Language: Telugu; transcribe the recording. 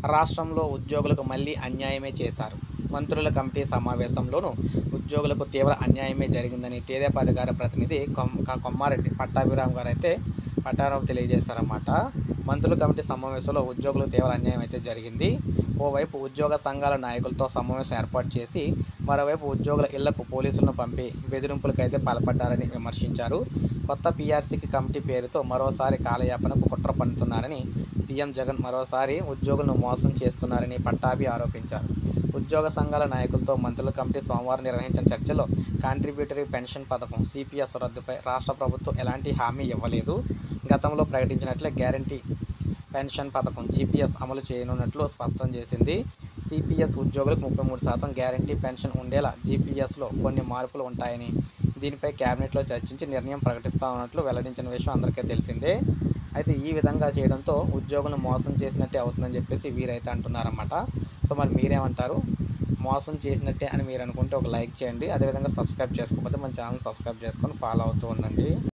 రాష్ట్రంలో ఉద్యోగులకు మళ్ళీ అన్యాయమే చేశారు మంత్రుల కమిటీ సమావేశంలోనూ ఉద్యోగులకు తీవ్ర అన్యాయమే జరిగిందని తెదేపా అధికార ప్రతినిధి కొమ్ క- కొమ్మారెడ్డి పట్టాభిరామ్ గారు అయితే పట్టారావు తెలియజేశారన్నమాట మంత్రుల కమిటీ సమావేశంలో ఉద్యోగులకు తీవ్ర అన్యాయం అయితే జరిగింది ఓవైపు ఉద్యోగ సంఘాల నాయకులతో సమావేశం ఏర్పాటు చేసి మరోవైపు ఉద్యోగుల ఇళ్లకు పోలీసులను పంపి బెదిరింపులకు అయితే పాల్పడ్డారని విమర్శించారు కొత్త పీఆర్సీకి కమిటీ పేరుతో మరోసారి కాలయాపనకు కుట్ర పన్నుతున్నారని సీఎం జగన్ మరోసారి ఉద్యోగులను మోసం చేస్తున్నారని పట్టాభి ఆరోపించారు ఉద్యోగ సంఘాల నాయకులతో మంత్రుల కమిటీ సోమవారం నిర్వహించిన చర్చలో కాంట్రిబ్యూటరీ పెన్షన్ పథకం సిపిఎస్ రద్దుపై రాష్ట్ర ప్రభుత్వం ఎలాంటి హామీ ఇవ్వలేదు గతంలో ప్రకటించినట్లే గ్యారంటీ పెన్షన్ పథకం జీపీఎస్ అమలు చేయనున్నట్లు స్పష్టం చేసింది సిపిఎస్ ఉద్యోగులకు ముప్పై మూడు శాతం గ్యారంటీ పెన్షన్ ఉండేలా జీపీఎస్లో కొన్ని మార్పులు ఉంటాయని దీనిపై కేబినెట్లో చర్చించి నిర్ణయం ప్రకటిస్తామన్నట్లు వెల్లడించిన విషయం అందరికీ తెలిసిందే అయితే ఈ విధంగా చేయడంతో ఉద్యోగులను మోసం చేసినట్టే అవుతుందని చెప్పేసి వీరైతే అంటున్నారన్నమాట సో మరి మీరేమంటారు మోసం చేసినట్టే అని మీరు అనుకుంటే ఒక లైక్ చేయండి అదేవిధంగా సబ్స్క్రైబ్ చేసుకోకపోతే మన ఛానల్ సబ్స్క్రైబ్ చేసుకొని ఫాలో అవుతూ ఉండండి